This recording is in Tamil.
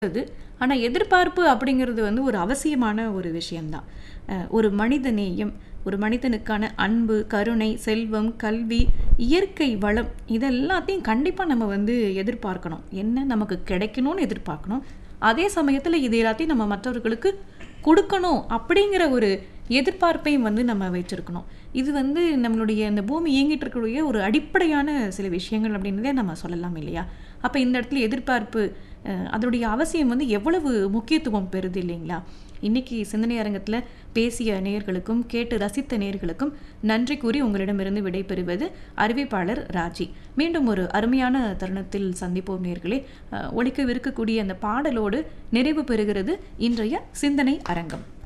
அது ஆனால் எதிர்பார்ப்பு அப்படிங்கிறது வந்து ஒரு அவசியமான ஒரு விஷயம்தான் அஹ் ஒரு மனித நேயம் ஒரு மனிதனுக்கான அன்பு கருணை செல்வம் கல்வி இயற்கை வளம் இதெல்லாத்தையும் கண்டிப்பாக நம்ம வந்து எதிர்பார்க்கணும் என்ன நமக்கு கிடைக்கணும்னு எதிர்பார்க்கணும் அதே சமயத்தில் இது எல்லாத்தையும் நம்ம மற்றவர்களுக்கு கொடுக்கணும் அப்படிங்கிற ஒரு எதிர்பார்ப்பையும் வந்து நம்ம வச்சிருக்கணும் இது வந்து நம்மளுடைய இந்த பூமி இயங்கிட்டு இருக்கக்கூடிய ஒரு அடிப்படையான சில விஷயங்கள் அப்படின்றதே நம்ம சொல்லலாம் இல்லையா அப்போ இந்த இடத்துல எதிர்பார்ப்பு அஹ், அதனுடைய அவசியம் வந்து எவ்வளவு முக்கியத்துவம் பெறுது இல்லைங்களா இன்னைக்கு சிந்தனை அரங்கத்தில் பேசிய நேயர்களுக்கும் கேட்டு ரசித்த நேயர்களுக்கும் நன்றி கூறி உங்களிடமிருந்து விடைபெறுவது அறிவிப்பாளர் ராஜி மீண்டும் ஒரு அருமையான தருணத்தில் சந்திப்போம் நேர்களே ஒழிக்கவிருக்கக்கூடிய அந்த பாடலோடு நிறைவு பெறுகிறது இன்றைய சிந்தனை அரங்கம்